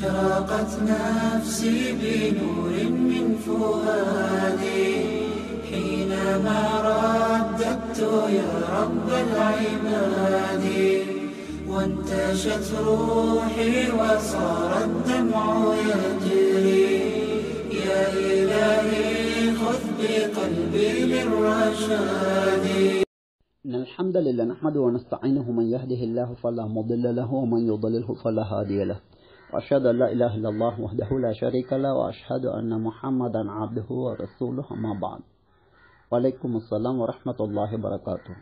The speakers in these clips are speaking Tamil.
أشرقت نفسي بنور من فؤادي حينما رددت يا رب العباد وانتشت روحي وصار الدمع يجري يا إلهي خذ بقلبي للرشاد إن الحمد لله نحمده ونستعينه من يهده الله فلا مضل له ومن يضلله فلا هادي له وأشهد أن لا إله إلا الله وحده لا شريك له وأشهد أن محمدا عبده ورسوله أما بعد وعليكم السلام ورحمة الله وبركاته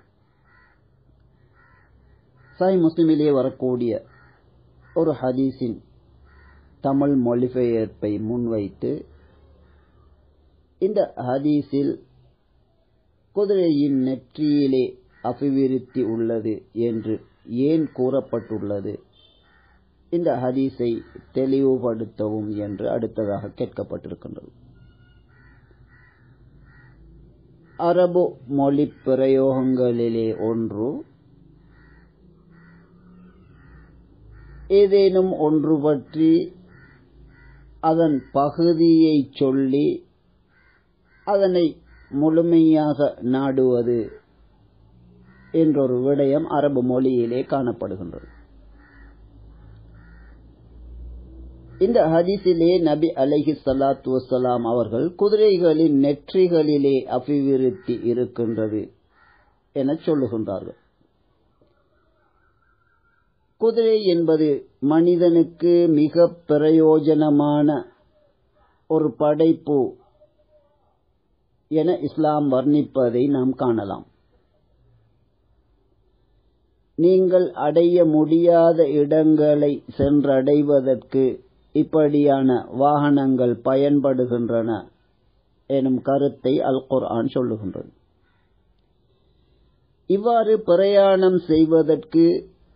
சாய் முஸ்லிமிலே வரக்கூடிய ஒரு ஹதீஸின் தமிழ் மொழிபெயர்ப்பை முன்வைத்து இந்த ஹதீஸில் குதிரையின் நெற்றியிலே அபிவிருத்தி உள்ளது என்று ஏன் கூறப்பட்டுள்ளது இந்த ஹதீஸை தெளிவுபடுத்தவும் என்று அடுத்ததாக கேட்கப்பட்டிருக்கின்றது அரபு மொழி பிரயோகங்களிலே ஒன்று ஏதேனும் ஒன்று பற்றி அதன் பகுதியை சொல்லி அதனை முழுமையாக நாடுவது என்றொரு விடயம் அரபு மொழியிலே காணப்படுகின்றது இந்த ஹதீஸிலே நபி அலைஹி சலாத்து வசலாம் அவர்கள் குதிரைகளின் நெற்றிகளிலே அபிவிருத்தி இருக்கின்றது என சொல்லுகின்றார்கள் குதிரை என்பது மனிதனுக்கு மிக பிரயோஜனமான ஒரு படைப்பு என இஸ்லாம் வர்ணிப்பதை நாம் காணலாம் நீங்கள் அடைய முடியாத இடங்களை சென்றடைவதற்கு இப்படியான வாகனங்கள் பயன்படுகின்றன எனும் கருத்தை அல் குர்ஆன் சொல்லுகின்றது இவ்வாறு பிரயாணம் செய்வதற்கு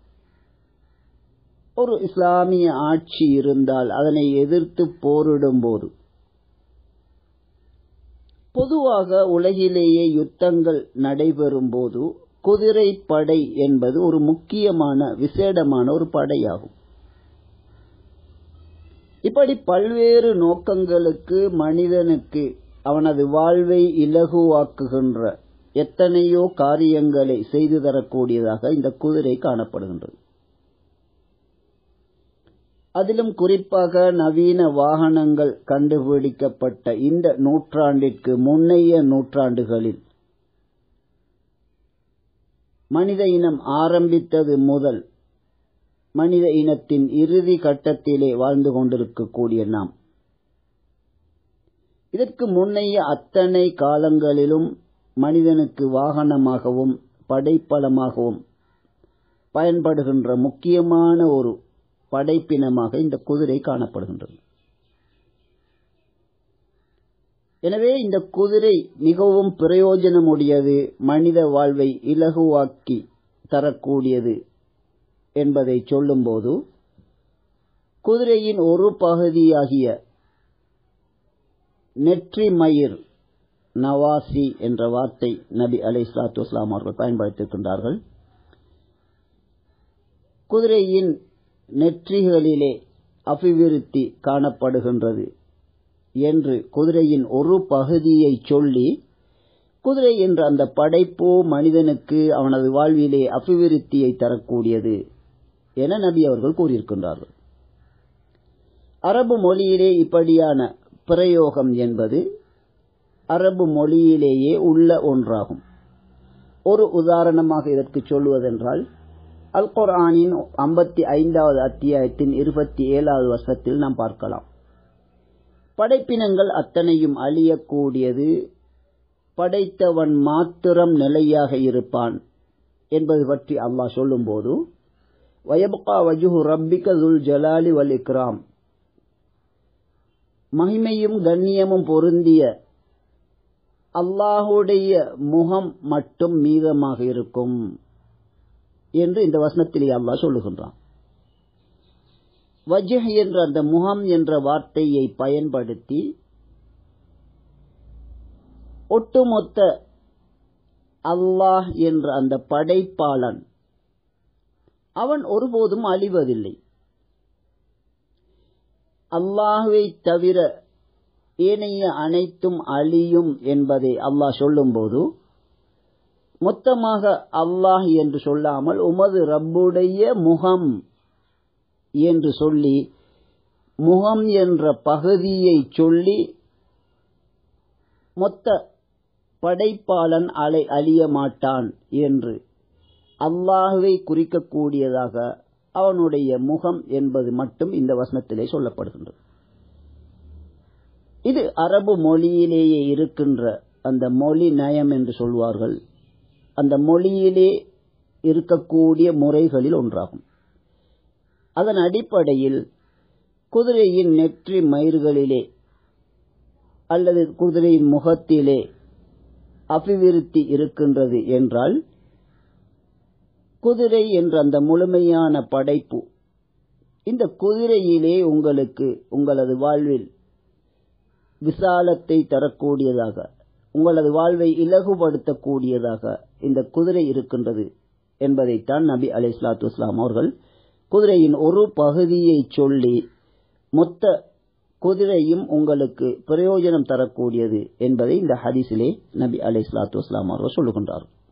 ஒரு இஸ்லாமிய ஆட்சி இருந்தால் அதனை எதிர்த்து போரிடும் போது பொதுவாக உலகிலேயே யுத்தங்கள் நடைபெறும் போது குதிரை படை என்பது ஒரு முக்கியமான விசேடமான ஒரு படையாகும் இப்படி பல்வேறு நோக்கங்களுக்கு மனிதனுக்கு அவனது வாழ்வை இலகுவாக்குகின்ற எத்தனையோ காரியங்களை செய்து தரக்கூடியதாக இந்த குதிரை காணப்படுகின்றது அதிலும் குறிப்பாக நவீன வாகனங்கள் கண்டுபிடிக்கப்பட்ட இந்த நூற்றாண்டிற்கு முன்னைய நூற்றாண்டுகளில் மனித இனம் ஆரம்பித்தது முதல் மனித இனத்தின் இறுதி கட்டத்திலே வாழ்ந்து கொண்டிருக்கக்கூடிய நாம் இதற்கு முன்னைய அத்தனை காலங்களிலும் மனிதனுக்கு வாகனமாகவும் படைப்பலமாகவும் பயன்படுகின்ற முக்கியமான ஒரு படைப்பினமாக இந்த குதிரை காணப்படுகின்றது எனவே இந்த குதிரை மிகவும் பிரயோஜனமுடையது மனித வாழ்வை இலகுவாக்கி தரக்கூடியது என்பதை சொல்லும்போது குதிரையின் ஒரு பகுதியாகிய நெற்றி மயிர் நவாசி என்ற வார்த்தை நபி அலை சலாத்து வஸ்லாம் அவர்கள் பயன்படுத்தியிருக்கின்றார்கள் குதிரையின் நெற்றிகளிலே அபிவிருத்தி காணப்படுகின்றது என்று குதிரையின் ஒரு பகுதியை சொல்லி குதிரை என்ற அந்த படைப்பு மனிதனுக்கு அவனது வாழ்விலே அபிவிருத்தியை தரக்கூடியது என நபி அவர்கள் கூறியிருக்கின்றார்கள் அரபு மொழியிலே இப்படியான பிரயோகம் என்பது அரபு மொழியிலேயே உள்ள ஒன்றாகும் ஒரு உதாரணமாக இதற்கு சொல்லுவதென்றால் அல் குர்ஆனின் ஐம்பத்தி ஐந்தாவது அத்தியாயத்தின் இருபத்தி ஏழாவது வருஷத்தில் நாம் பார்க்கலாம் படைப்பினங்கள் அத்தனையும் அழியக்கூடியது படைத்தவன் மாத்திரம் நிலையாக இருப்பான் என்பது பற்றி அல்லாஹ் சொல்லும்போது வயபுகா வஜுஹு ரப்பிக துல் ஜலாலி வல் இக்ராம் மகிமையும் கண்ணியமும் பொருந்திய அல்லாஹுடைய முகம் மட்டும் மீதமாக இருக்கும் என்று இந்த வசனத்திலே அல்லாஹ் சொல்லுகின்றான் வஜ் என்ற அந்த முகம் என்ற வார்த்தையை பயன்படுத்தி ஒட்டுமொத்த அல்லாஹ் என்ற அந்த படைப்பாளன் அவன் ஒருபோதும் அழிவதில்லை அல்லாஹுவை தவிர ஏனைய அனைத்தும் அழியும் என்பதை அல்லாஹ் சொல்லும்போது மொத்தமாக அல்லாஹ் என்று சொல்லாமல் உமது ரப்புடைய முகம் என்று சொல்லி முகம் என்ற பகுதியை சொல்லி மொத்த படைப்பாளன் அலை அழிய மாட்டான் என்று அல்லாஹுவை குறிக்கக்கூடியதாக அவனுடைய முகம் என்பது மட்டும் இந்த வசனத்திலே சொல்லப்படுகின்றது இது அரபு மொழியிலேயே இருக்கின்ற அந்த மொழி நயம் என்று சொல்வார்கள் அந்த மொழியிலே இருக்கக்கூடிய முறைகளில் ஒன்றாகும் அதன் அடிப்படையில் குதிரையின் நெற்றி மயிர்களிலே அல்லது குதிரையின் முகத்திலே அபிவிருத்தி இருக்கின்றது என்றால் குதிரை என்ற அந்த முழுமையான படைப்பு இந்த குதிரையிலே உங்களுக்கு உங்களது வாழ்வில் விசாலத்தை தரக்கூடியதாக உங்களது வாழ்வை இலகுபடுத்தக்கூடியதாக இந்த குதிரை இருக்கின்றது என்பதைத்தான் நபி அலை இஸ்லாத்து இஸ்லாம் அவர்கள் குதிரையின் ஒரு பகுதியை சொல்லி மொத்த குதிரையும் உங்களுக்கு பிரயோஜனம் தரக்கூடியது என்பதை இந்த ஹதீஸிலே நபி அலை இஸ்லாத்து இஸ்லாம் அவர்கள் சொல்லுகின்றார்கள்